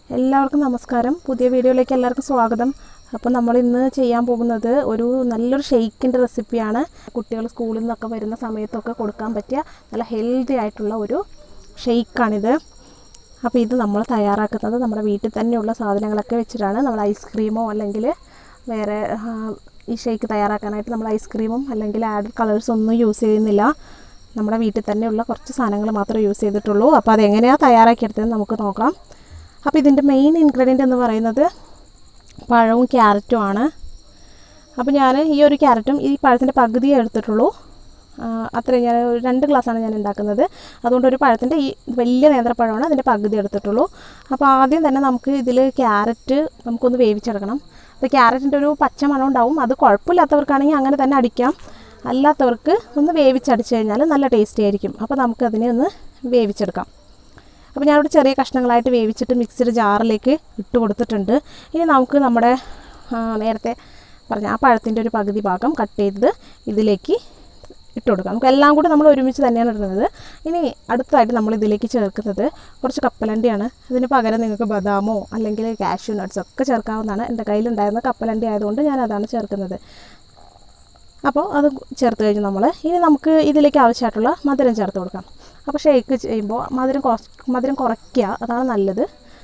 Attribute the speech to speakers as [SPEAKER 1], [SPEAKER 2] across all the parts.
[SPEAKER 1] എല്ലാവർക്കും നമസ്കാരം പുതിയ വീഡിയോയിലേക്ക് എല്ലാവർക്കും സ്വാഗതം അപ്പോൾ നമ്മൾ ഇന്ന് ചെയ്യാൻ പോകുന്നത് ഒരു നല്ലൊരു ഷെയ്ക്കിൻ്റെ റെസിപ്പിയാണ് കുട്ടികൾ സ്കൂളിൽ നിന്നൊക്കെ വരുന്ന സമയത്തൊക്കെ കൊടുക്കാൻ പറ്റിയ നല്ല ഹെൽത്തി ആയിട്ടുള്ള ഒരു ഷെയ്ക്കാണിത് അപ്പോൾ ഇത് നമ്മൾ തയ്യാറാക്കുന്നത് നമ്മുടെ വീട്ടിൽ തന്നെയുള്ള സാധനങ്ങളൊക്കെ വെച്ചിട്ടാണ് നമ്മൾ ഐസ്ക്രീമോ അല്ലെങ്കിൽ വേറെ ആ, ഈ ഷെയ്ക്ക് തയ്യാറാക്കാനായിട്ട് നമ്മൾ ഐസ്ക്രീമും അല്ലെങ്കിൽ ആഡ് കളേഴ്സ് ഒന്നും യൂസ് ചെയ്യുന്നില്ല നമ്മുടെ വീട്ടിൽ തന്നെയുള്ള കുറച്ച് സാധനങ്ങൾ മാത്രമേ യൂസ് ചെയ്തിട്ടുള്ളൂ അപ്പോൾ അതെങ്ങനെയാണ് തയ്യാറാക്കിയെടുത്തതെന്ന് നമുക്ക് നോക്കാം അപ്പോൾ ഇതിൻ്റെ മെയിൻ ഇൻഗ്രീഡിയൻ്റ് എന്ന് പറയുന്നത് പഴവും ക്യാരറ്റും ആണ് അപ്പോൾ ഞാൻ ഈ ഒരു ക്യാരറ്റും ഈ പഴത്തിൻ്റെ പകുതിയേ എടുത്തിട്ടുള്ളൂ ആ, അത്രയും ഞാൻ ഒരു രണ്ട് ഗ്ലാസ്സാണ് ഞാൻ ഉണ്ടാക്കുന്നത് അതുകൊണ്ട് ഒരു പഴത്തിൻ്റെ ഈ വലിയ നേന്ത്രപ്പഴമാണ് അതിൻ്റെ പകുതി എടുത്തിട്ടുള്ളൂ അപ്പോൾ ആദ്യം തന്നെ നമുക്ക് ഇതിൽ ക്യാരറ്റ് നമുക്കൊന്ന് വേവിച്ചെടുക്കണം അപ്പോൾ ക്യാരറ്റിൻ്റെ ഒരു പച്ച മണം ഉണ്ടാവും അത് കുഴപ്പമില്ലാത്തവർക്കാണെങ്കിൽ അങ്ങനെ തന്നെ അടിക്കാം അല്ലാത്തവർക്ക് ഒന്ന് വേവിച്ചടിച്ച് കഴിഞ്ഞാൽ നല്ല ടേസ്റ്റി ആയിരിക്കും അപ്പോൾ നമുക്കതിനെ ഒന്ന് വേവിച്ചെടുക്കാം അപ്പോൾ ഞാനിവിടെ ചെറിയ കഷ്ണങ്ങളായിട്ട് വേവിച്ചിട്ട് മിക്സിയുടെ ജാറിലേക്ക് ഇട്ട് കൊടുത്തിട്ടുണ്ട് ഇനി നമുക്ക് നമ്മുടെ ആ, നേരത്തെ പറഞ്ഞ ആ പഴത്തിൻ്റെ ഒരു പകുതി ഭാഗം കട്ട് ചെയ്ത് ഇതിലേക്ക് ഇട്ട് കൊടുക്കാം നമുക്ക് എല്ലാം കൂടി നമ്മൾ ഒരുമിച്ച് തന്നെയാണ് ഇടുന്നത് ഇനി അടുത്തായിട്ട് നമ്മൾ ഇതിലേക്ക് ചേർക്കുന്നത് കുറച്ച് കപ്പലണ്ടിയാണ് ഇതിന് പകരം നിങ്ങൾക്ക് ബദാമോ അല്ലെങ്കിൽ കാഷ്യൂ നട്ട്സോ ഒക്കെ ചേർക്കാവുന്നതാണ് എൻ്റെ കയ്യിലുണ്ടായിരുന്ന കപ്പലണ്ടി ആയതുകൊണ്ട് ഞാൻ അതാണ് ചേർക്കുന്നത് അപ്പോൾ അത് ചേർത്ത് കഴിഞ്ഞ് നമ്മൾ ഇനി നമുക്ക് ഇതിലേക്ക് ആവശ്യമായിട്ടുള്ള മധുരം ചേർത്ത് കൊടുക്കാം അപ്പോൾ ഷേക്ക് ചെയ്യുമ്പോൾ മധുരം കുറച്ച് മധുരം കുറയ്ക്കുക അതാണ് നല്ലത്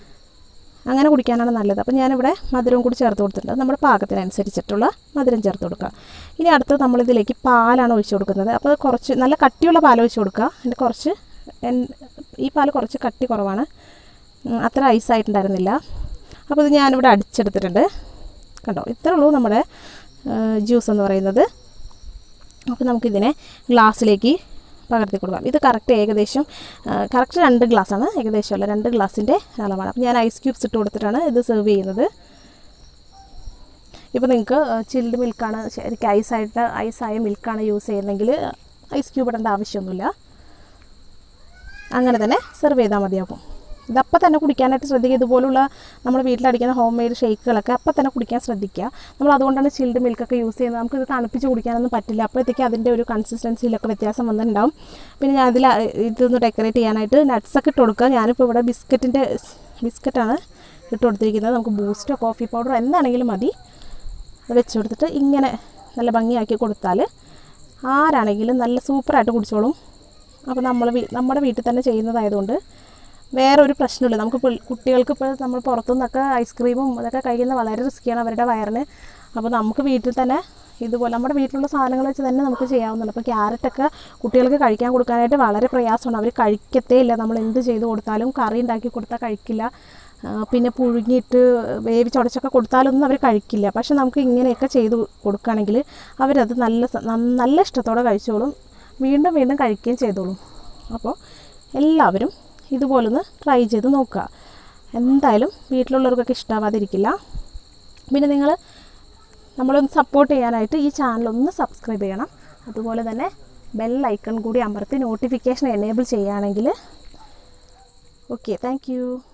[SPEAKER 1] അങ്ങനെ കുടിക്കാനാണ് നല്ലത് അപ്പോൾ ഞാനിവിടെ മധുരവും കൂടി ചേർത്ത് കൊടുത്തിട്ടുണ്ട് നമ്മുടെ പാകത്തിനനുസരിച്ചിട്ടുള്ള മധുരം ചേർത്ത് കൊടുക്കുക ഇനി അടുത്തത് നമ്മളിതിലേക്ക് പാലാണ് ഒഴിച്ച് കൊടുക്കുന്നത് അപ്പോൾ അത് കുറച്ച് നല്ല കട്ടിയുള്ള പാൽ ഒഴിച്ച് കൊടുക്കുക അതിൻ്റെ കുറച്ച് എൻ- ഈ പാൽ കുറച്ച് കട്ടി കുറവാണ് ഉം, അത്ര ഐസായിട്ടുണ്ടായിരുന്നില്ല അപ്പോൾ ഇത് ഞാനിവിടെ അടിച്ചെടുത്തിട്ടുണ്ട് കണ്ടോ ഇത്രേ ഉള്ളൂ നമ്മുടെ ജ്യൂസ് എന്ന് പറയുന്നത് അപ്പോൾ നമുക്കിതിനെ ഗ്ലാസ്സിലേക്ക് പകർത്തി കൊടുക്കാം ഇത് കറക്റ്റ് ഏകദേശം കറക്റ്റ് രണ്ട് ഗ്ലാസ്സാണ് ഏകദേശം അല്ല രണ്ട് ഗ്ലാസിൻ്റെ അളവാണ് അപ്പോൾ ഞാൻ ഐസ് ക്യൂബ്സ് ഇട്ട് കൊടുത്തിട്ടാണ് ഇത് സെർവ് ചെയ്യുന്നത് ഇപ്പോൾ നിങ്ങൾക്ക് ചിൽഡ് മിൽക്കാണ് ശരിക്കും ഐസായിട്ട് ഐസായ മിൽക്കാണ് യൂസ് ചെയ്യുന്നതെങ്കിൽ ഐസ് ക്യൂബ് ഇടേണ്ട ആവശ്യമൊന്നുമില്ല അങ്ങനെ തന്നെ സെർവ് ചെയ്താൽ മതിയാകും ഇതപ്പം തന്നെ കുടിക്കാനായിട്ട് ശ്രദ്ധിക്കുക ഇതുപോലുള്ള നമ്മൾ വീട്ടിലടിക്കുന്ന ഹോം മെയ്ഡ് ഷേക്കുകളൊക്കെ അപ്പം തന്നെ കുടിക്കാൻ ശ്രദ്ധിക്കുക നമ്മൾ അതുകൊണ്ടാണ് ചിൽഡ് മിൽക്കൊക്കെ യൂസ് ചെയ്യുന്നത് നമുക്ക് ഇത് തണുപ്പിച്ച് കുടിക്കാനൊന്നും പറ്റില്ല അപ്പോഴത്തേക്ക് അതിൻ്റെ ഒരു കൺസിസ്റ്റൻസിയിലൊക്കെ വ്യത്യാസം വന്നിട്ടുണ്ടാവും പിന്നെ ഞാൻ അതിൽ ഇതൊന്ന് ഡെക്കറേറ്റ് ചെയ്യാനായിട്ട് നട്ട്സൊക്കെ ഇട്ട് കൊടുക്കുക ഞാനിപ്പോൾ ഇവിടെ ബിസ്ക്കറ്റിൻ്റെ ബിസ്ക്കറ്റാണ് ഇട്ട് കൊടുത്തിരിക്കുന്നത് നമുക്ക് ബൂസ്റ്റോ കോഫി പൗഡറോ എന്താണെങ്കിലും മതി അത് വെച്ച് കൊടുത്തിട്ട് ഇങ്ങനെ നല്ല ഭംഗിയാക്കി കൊടുത്താൽ ആരാണെങ്കിലും നല്ല സൂപ്പറായിട്ട് കുടിച്ചോളും അപ്പോൾ നമ്മൾ നമ്മുടെ വീട്ടിൽ തന്നെ ചെയ്യുന്നതായതുകൊണ്ട് വേറെ ഒരു പ്രശ്നമില്ല നമുക്ക് പിൾ- കുട്ടികൾക്ക് ഇപ്പോൾ നമ്മൾ പുറത്തുനിന്നൊക്കെ ഐസ്ക്രീമും അതൊക്കെ കഴിക്കുന്നത് വളരെ റിസ്ക്കിയാണ് അവരുടെ വയറിന് അപ്പോൾ നമുക്ക് വീട്ടിൽ തന്നെ ഇതുപോലെ നമ്മുടെ വീട്ടിലുള്ള സാധനങ്ങൾ വെച്ച് തന്നെ നമുക്ക് ചെയ്യാവുന്നുള്ളൂ അപ്പോൾ ക്യാരറ്റൊക്കെ കുട്ടികൾക്ക് കഴിക്കാൻ കൊടുക്കാനായിട്ട് വളരെ പ്രയാസമാണ് അവർ കഴിക്കത്തേ ഇല്ല നമ്മൾ എന്ത് ചെയ്ത് കൊടുത്താലും കറി ഉണ്ടാക്കി കൊടുത്താൽ കഴിക്കില്ല ആ, പിന്നെ പുഴുങ്ങിയിട്ട് വേവിച്ചുടച്ചൊക്കെ കൊടുത്താലൊന്നും അവർ കഴിക്കില്ല പക്ഷെ നമുക്ക് ഇങ്ങനെയൊക്കെ ചെയ്ത് കൊടുക്കുകയാണെങ്കിൽ അവരത് നല്ല സ- നന്ന- നല്ല ഇഷ്ടത്തോടെ കഴിച്ചോളും വീണ്ടും വീണ്ടും കഴിക്കുകയും ചെയ്തോളും അപ്പോൾ എല്ലാവരും ഇതുപോലൊന്ന് ട്രൈ ചെയ്ത് നോക്കുക എന്തായാലും വീട്ടിലുള്ളവർക്കൊക്കെ ഇഷ്ടാവാതിരിക്കില്ല പിന്നെ നിങ്ങൾ നമ്മളൊന്ന് സപ്പോർട്ട് ചെയ്യാനായിട്ട് ഈ ചാനൽ ഒന്ന് സബ്സ്ക്രൈബ് ചെയ്യണം അതുപോലെ തന്നെ ബെൽ ഐക്കൺ കൂടി അമർത്തി നോട്ടിഫിക്കേഷൻ എനേബിൾ ചെയ്യുകയാണെങ്കിൽ ഓക്കെ താങ്ക്